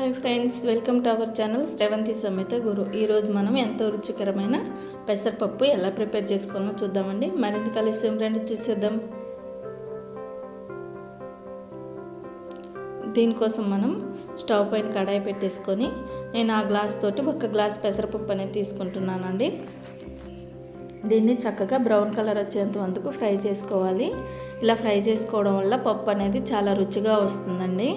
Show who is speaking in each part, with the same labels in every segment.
Speaker 1: hi friends welcome to our channel Sravanthi సమేత గురు ఈరోజు మనం ఎంతో రుచికరమైన పెసరపప్పు ఎలా ప్రిపేర్ చేసుకోవాలో చూద్దామండి మరింత కలిసి రండి చూసేద్దాం దీనికోసం మనం స్టవ్ పైన కడాయి పెట్టేసుకొని నేను ఆ గ్లాస్ తోటి ఒక గ్లాస్ పెసరపప్పు అనేది తీసుకుంటున్నానండి దీన్ని చక్కగా బ్రౌన్ కలర్ వచ్చేంత వరకు ఫ్రై చేసుకోవాలి ఇలా ఫ్రై చేసుకోవడం వల్ల పప్పు అనేది చాలా రుచిగా వస్తుందండి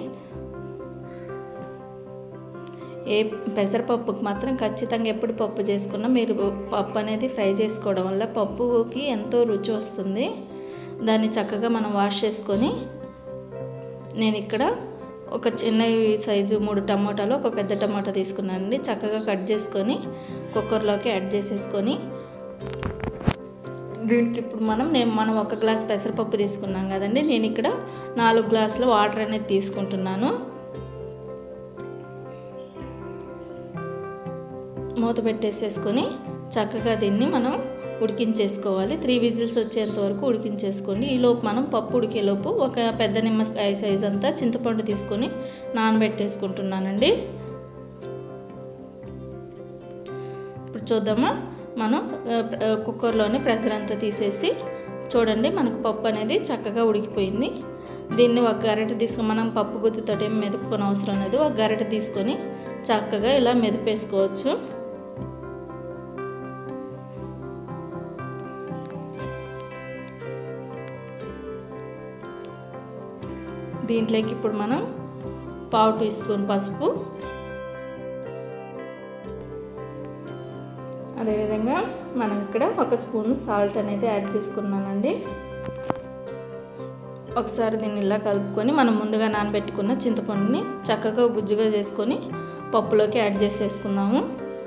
Speaker 1: ఏ పెసరపప్పుకి మాత్రం ఖచ్చితంగా ఎప్పుడు పప్పు చేసుకున్నా మీరు పప్పు అనేది ఫ్రై చేసుకోవడం వల్ల పప్పుకి ఎంతో రుచి వస్తుంది దాన్ని చక్కగా మనం వాష్ చేసుకొని నేను ఇక్కడ ఒక చిన్న సైజు మూడు టమాటాలు ఒక పెద్ద టమాటా తీసుకున్నానండి చక్కగా కట్ చేసుకొని కుక్కర్లోకి యాడ్ చేసేసుకొని దీనికి ఇప్పుడు మనం నేను మనం ఒక గ్లాస్ పెసరపప్పు తీసుకున్నాం కదండి నేను ఇక్కడ నాలుగు గ్లాసుల వాటర్ అనేది తీసుకుంటున్నాను మూత పెట్టేసేసుకొని చక్కగా దీన్ని మనం ఉడికించేసుకోవాలి త్రీ విజిల్స్ వచ్చేంత వరకు ఉడికించేసుకోండి ఈలోపు మనం పప్పు ఉడికేలోపు ఒక పెద్ద నిమ్మకాయ సైజ్ అంతా చింతపండు తీసుకొని నానబెట్టేసుకుంటున్నానండి ఇప్పుడు చూద్దామా మనం కుక్కర్లోనే ప్రెషర్ అంతా తీసేసి చూడండి మనకు పప్పు అనేది చక్కగా ఉడికిపోయింది దీన్ని ఒక గరిటె తీసుకుని మనం పప్పు గుత్తితో ఏం మెదుపుకొని అవసరం లేదు ఒక గరిటె తీసుకొని చక్కగా ఇలా మెదిపేసుకోవచ్చు దీంట్లోకి ఇప్పుడు మనం పావు టీ స్పూన్ పసుపు అదేవిధంగా మనం ఇక్కడ ఒక స్పూన్ సాల్ట్ అనేది యాడ్ చేసుకున్నానండి ఒకసారి దీన్ని ఇలా కలుపుకొని మనం ముందుగా నానబెట్టుకున్న చింతపండుని చక్కగా గుజ్జుగా చేసుకొని పప్పులోకి యాడ్ చేసేసుకుందాము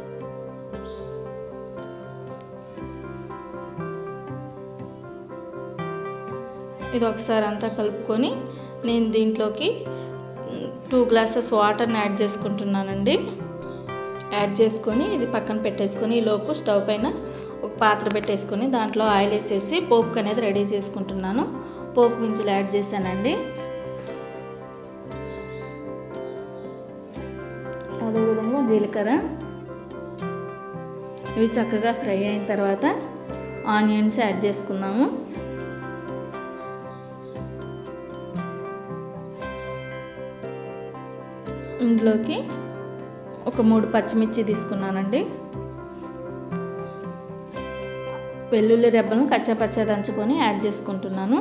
Speaker 1: ఇది ఒకసారి అంతా కలుపుకొని నేను దీంట్లోకి టూ గ్లాసెస్ వాటర్ని యాడ్ చేసుకుంటున్నానండి యాడ్ చేసుకొని ఇది పక్కన పెట్టేసుకొని ఈలోపు స్టవ్ పైన ఒక పాత్ర పెట్టేసుకొని దాంట్లో ఆయిల్ వేసేసి పోపుకి అనేది రెడీ చేసుకుంటున్నాను పోపు గింజలు యాడ్ చేశానండి అదేవిధంగా జీలకర్ర ఇవి చక్కగా ఫ్రై అయిన తర్వాత ఆనియన్స్ యాడ్ చేసుకున్నాము ఇందులోకి ఒక మూడు పచ్చిమిర్చి తీసుకున్నానండి వెల్లుల్లి రెబ్బలను కచ్చాపచ్చా దంచుకొని యాడ్ చేసుకుంటున్నాను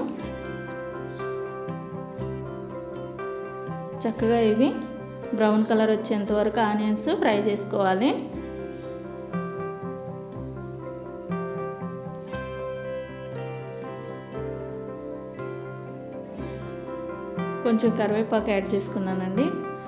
Speaker 1: చక్కగా ఇవి బ్రౌన్ కలర్ వచ్చేంత వరకు ఆనియన్స్ ఫ్రై చేసుకోవాలి కొంచెం కరివేపాకు యాడ్ చేసుకున్నానండి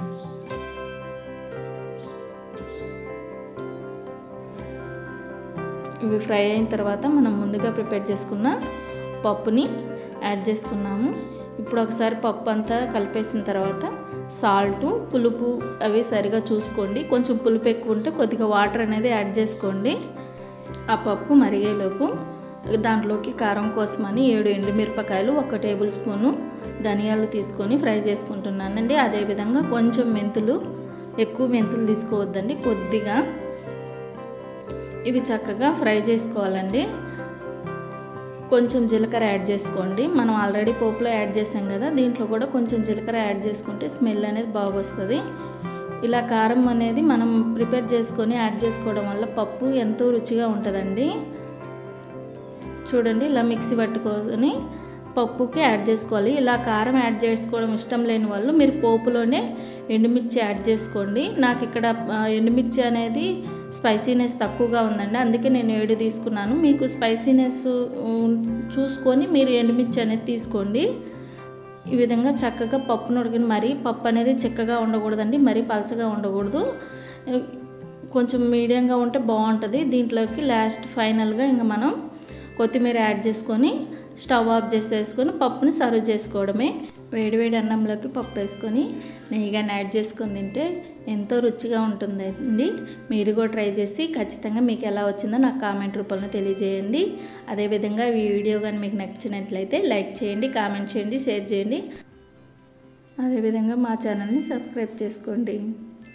Speaker 1: ఇవి ఫ్రై అయిన తర్వాత మనం ముందుగా ప్రిపేర్ చేసుకున్న పప్పుని యాడ్ చేసుకున్నాము ఇప్పుడు ఒకసారి పప్పు అంతా కలిపేసిన తర్వాత సాల్టు పులుపు అవి సరిగా చూసుకోండి కొంచెం పులుపు ఎక్కువ ఉంటే కొద్దిగా వాటర్ అనేది యాడ్ చేసుకోండి ఆ పప్పు మరిగేలోపు దాంట్లోకి కారం కోసమని ఏడు ఎండుమిరపకాయలు ఒక టేబుల్ స్పూను ధనియాలు తీసుకొని ఫ్రై చేసుకుంటున్నానండి అదేవిధంగా కొంచెం మెంతులు ఎక్కువ మెంతులు తీసుకోవద్దండి కొద్దిగా ఇవి చక్కగా ఫ్రై చేసుకోవాలండి కొంచెం జీలకర్ర యాడ్ చేసుకోండి మనం ఆల్రెడీ పోపులో యాడ్ చేసాం కదా దీంట్లో కూడా కొంచెం జీలకర్ర యాడ్ చేసుకుంటే స్మెల్ అనేది బాగా వస్తుంది ఇలా కారం అనేది మనం ప్రిపేర్ చేసుకొని యాడ్ చేసుకోవడం వల్ల పప్పు ఎంతో రుచిగా ఉంటుందండి చూడండి ఇలా మిక్సీ పట్టుకొని పప్పుకి యాడ్ చేసుకోవాలి ఇలా కారం యాడ్ చేసుకోవడం ఇష్టం లేని వాళ్ళు మీరు పోపులోనే ఎండుమిర్చి యాడ్ చేసుకోండి నాకు ఇక్కడ ఎండుమిర్చి అనేది స్పైసీనెస్ తక్కువగా ఉందండి అందుకే నేను ఏడు తీసుకున్నాను మీకు స్పైసీనెస్ చూసుకొని మీరు ఎండుమిర్చి అనేది తీసుకోండి ఈ విధంగా చక్కగా పప్పును ఉడికిన మరీ పప్పు అనేది చిక్కగా ఉండకూడదండి మరీ పలచగా ఉండకూడదు కొంచెం మీడియంగా ఉంటే బాగుంటుంది దీంట్లోకి లాస్ట్ ఫైనల్గా ఇంకా మనం కొత్తిమీర యాడ్ చేసుకొని స్టవ్ ఆఫ్ చేసేసుకొని పప్పుని సర్వ్ చేసుకోవడమే వేడివేడి అన్నంలోకి పప్పు వేసుకొని నెయ్యిగా యాడ్ చేసుకొని తింటే ఎంతో రుచిగా ఉంటుందండి మీరు కూడా ట్రై చేసి ఖచ్చితంగా మీకు ఎలా వచ్చిందో నాకు కామెంట్ రూపంలో తెలియజేయండి అదేవిధంగా ఈ వీడియో కానీ మీకు నచ్చినట్లయితే లైక్ చేయండి కామెంట్ చేయండి షేర్ చేయండి అదేవిధంగా మా ఛానల్ని సబ్స్క్రైబ్ చేసుకోండి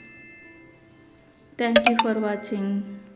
Speaker 1: థ్యాంక్ యూ ఫర్ వాచింగ్